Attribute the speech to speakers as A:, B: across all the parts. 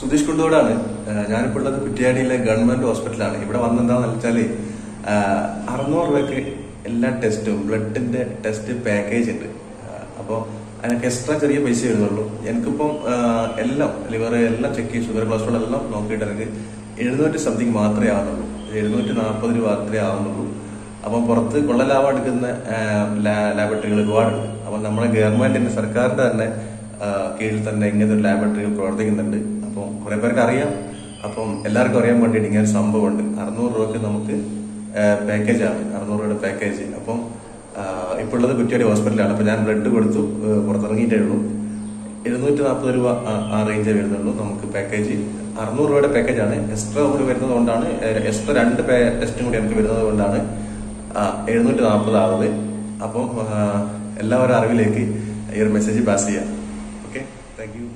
A: സുധീഷ് കുണ്ടോടാണ് ഞാനിപ്പോൾ ഉള്ളത് കുറ്റിയാടിയിലെ ഗവൺമെന്റ് ഹോസ്പിറ്റലാണ് ഇവിടെ വന്നെന്താന്ന് വെച്ചാല് ആ, അറുന്നൂറ് രൂപയ്ക്ക് എല്ലാ ടെസ്റ്റും ബ്ലഡിന്റെ ടെസ്റ്റ് പാക്കേജ് ഉണ്ട് അപ്പോൾ അതിനൊക്കെ എക്സ്ട്രാ ചെറിയ പൈസ വരുന്നുള്ളൂ എനിക്കിപ്പം ആ, എല്ലാം ലിവർ എല്ലാം ചെക്ക് ചെയ്ത് ഷുഗർ കൊളസ്ട്രോൾ എല്ലാം നോക്കിയിട്ട് എനിക്ക് എഴുന്നൂറ്റി സംതിങ് മാത്രമേ ആവുന്നുള്ളൂ എഴുന്നൂറ്റി നാൽപ്പത് രൂപ മാത്രമേ ആവുന്നുള്ളൂ അപ്പം പുറത്ത് കൊള്ളലാഭം എടുക്കുന്ന ലാബറട്ടറികൾ ഒരുപാടുണ്ട് അപ്പം നമ്മുടെ ഗവൺമെന്റിന്റെ സർക്കാരിന്റെ തന്നെ ആ, കീഴിൽ തന്നെ ഇങ്ങനത്തെ ഒരു ലാബറട്ടറികൾ പ്രവർത്തിക്കുന്നുണ്ട് അപ്പം കുറെ പേർക്ക് അറിയാം അപ്പം എല്ലാവർക്കും അറിയാൻ വേണ്ടിയിട്ട് ഇങ്ങനെ ഒരു സംഭവമുണ്ട് അറുന്നൂറ് രൂപയ്ക്ക് നമുക്ക് പാക്കേജ് ആണ് അറുന്നൂറ് രൂപയുടെ പാക്കേജ് അപ്പം ആ, ഇപ്പോൾ ഉള്ളത് കുറ്റിയാടി ഹോസ്പിറ്റലാണ് അപ്പൊ ഞാൻ ബ്ലഡ് കൊടുത്തു ഏ, പുറത്തിറങ്ങിയിട്ടേ ഉള്ളൂ എഴുന്നൂറ്റി നാൽപ്പത് രൂപ ആ- ആ റേഞ്ചേ വരുന്നുള്ളൂ നമുക്ക് പാക്കേജ് അറുന്നൂറ് രൂപയുടെ പാക്കേജാണ് എക്സ്ട്രാ കൂടി വരുന്നത് കൊണ്ടാണ് എക്സ്ട്രാ രണ്ട് ടെസ്റ്റും കൂടി നമുക്ക് വരുന്നത് കൊണ്ടാണ് എഴുന്നൂറ്റി നാൽപ്പത് ആവുന്നത് അപ്പം ആ, എല്ലാവരും അറിവിലേക്ക് ഈ ഒരു മെസ്സേജ് പാസ് ചെയ്യാം okay thank you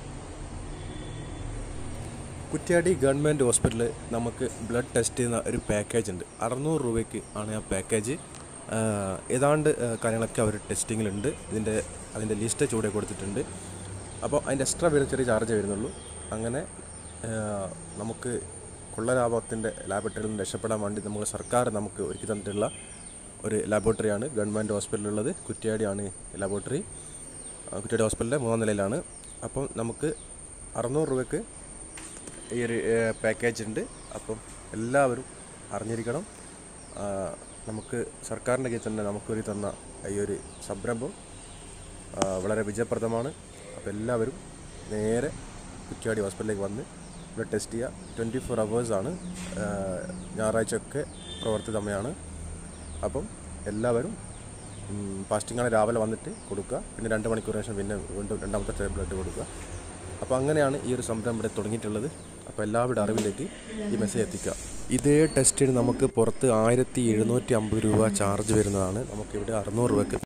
B: Kuttiadi government ഹോസ്പിറ്റലിൽ നമുക്ക് ബ്ലഡ് ടെസ്റ്റ് ചെയ്യുന്ന ഒരു പാക്കേജ് ഉണ്ട് അറുന്നൂറ് രൂപയ്ക്ക് ആണ് ആ പാക്കേജ് ആഹ് ഏതാണ്ട് ആഹ് കാര്യങ്ങളൊക്കെ അവർ ടെസ്റ്റിങ്ങിലുണ്ട് ഇതിൻ്റെ അതിൻ്റെ ലിസ്റ്റ് ചൂടെ കൊടുത്തിട്ടുണ്ട് അപ്പോൾ അതിൻ്റെ എക്സ്ട്രാ വരുന്ന ചെറിയ ചാർജ് വരുന്നുള്ളൂ അങ്ങനെ ആഹ് നമുക്ക് കൊള്ള ലാഭത്തിൻ്റെ ലാബറട്ടറിയിൽ നിന്ന് രക്ഷപ്പെടാൻ വേണ്ടി നമുക്ക് സർക്കാർ നമുക്ക് ഒരുക്കി തന്നിട്ടുള്ള ഒരു ലാബോറട്ടറിയാണ് ഗവൺമെൻറ് ഹോസ്പിറ്റലിലുള്ളത് കുറ്റ്യാടിയാണ് ലാബോറട്ടറി ആ, കുറ്റ്യാടി ഹോസ്പിറ്റലിൻ്റെ മൂന്നാം നിലയിലാണ് അപ്പം നമുക്ക് അറുന്നൂറ് രൂപയ്ക്ക് ഈ ഒരു പാക്കേജ് ഉണ്ട് അപ്പം എല്ലാവരും അറിഞ്ഞിരിക്കണം ആ, നമുക്ക് സർക്കാരിൻ്റെ കീഴിൽ തന്നെ നമുക്കൊരു തന്ന ഈ ഒരു സംരംഭം ആ, വളരെ വിജയപ്രദമാണ് അപ്പോൾ എല്ലാവരും നേരെ കുറ്റ്യാടി ഹോസ്പിറ്റലിലേക്ക് വന്ന് ഇവിടെ ടെസ്റ്റ് ചെയ്യുക ട്വൻറ്റി ഫോർ അവേഴ്സാണ് ഞായറാഴ്ചയൊക്കെ പ്രവർത്തി സമയമാണ് അപ്പം എല്ലാവരും ഫാസ്റ്റിംഗ് ആണ് രാവിലെ വന്നിട്ട് കൊടുക്കുക പിന്നെ രണ്ട് മണിക്കൂർ ശേഷം പിന്നെ വീണ്ടും രണ്ടാമത്തെ ബ്ലഡ് കൊടുക്കുക അപ്പോൾ അങ്ങനെയാണ് ഈ ഒരു സംരംഭം ഇവിടെ തുടങ്ങിയിട്ടുള്ളത് അപ്പോൾ എല്ലാവരുടെ അറിവിലേക്ക് ഈ മെസ്സേജ് എത്തിക്കുക ഇതേ ടെസ്റ്റിന് നമുക്ക് പുറത്ത് ആയിരത്തി എഴുന്നൂറ്റി അമ്പത് രൂപ ചാർജ് വരുന്നതാണ് നമുക്കിവിടെ അറുന്നൂറ് രൂപയ്ക്ക്